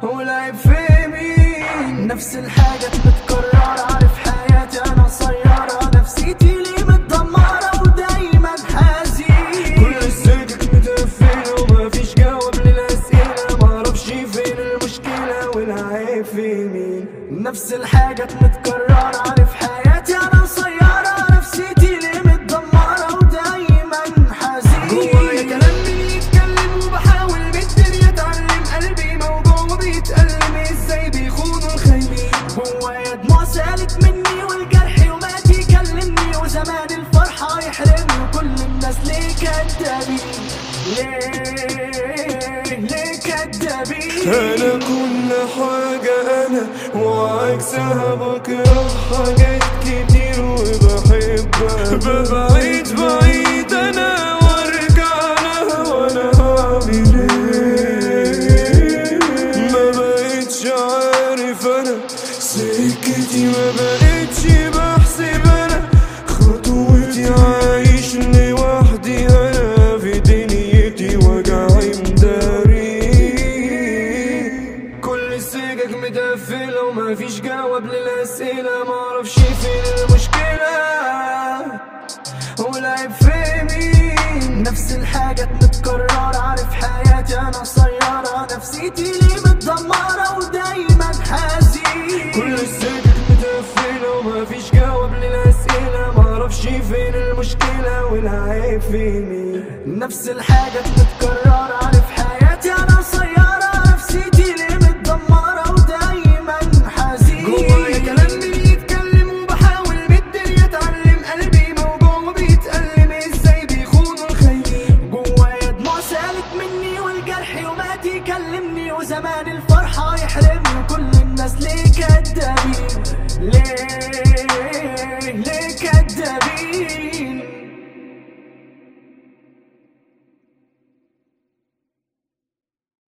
ولعب في مين نفس الحاجة بتتكرر عارف حياتي انا قصيرة نفسيتي ليه متدمرة ودايما حزين كل السكك متقفلة ومفيش جواب للأسئلة معرفش فين المشكلة والعيب في مين نفس الحاجة متكررة عارف حياتي انا قصيرة نفسيتي ليه متدمرة ودايما حزين جوايا كلام مين يتكلم وبحاول بالدنيا اتعلم قلبي موجوع وبيتألم ازاي بيخونوا الخاينين جوايا دموع سالت مني والجرح يومات يكلمني وزمان الفرحة يحرمني وكل الناس ليه كدابين ليه ليه كدابين انا كل حاجة انا وعكسها بكره حاجات كتير وبحبها ببعيد بعيد انا وارجع لها وانا هعمل ايه ما بقتش عارف انا سكتي ما بقتش بحسب انا خطوتي عايش لوحدي انا في دنيتي وجعي مداري كل السكك متقفلة ومفيش جواب للأسئلة معرفش فين المشكلة ولعب في مين نفس الحاجة متكررة عارف حياتي أنا قصيرة نفسيتي ليه متدمرة ودايما حزين كل السكك متقفلة ومفيش جواب للأسئلة معرفش فين المشكلة والعيب في مين نفس الحاجة متكررة عارف حياتي أنا قصيرة نفسيتي ليه متدمرة ودايما حزين جوايا كلام مين يتكلم وبحاول بالدنيا اتعلم قلبي موجوع وبيتألم ازاي بيخونوا الخاينين جوايا دموع سالت مني والجرح يومات يكلمني وزمان الفرحة يحرمني وكل الناس ليه كدابين ليه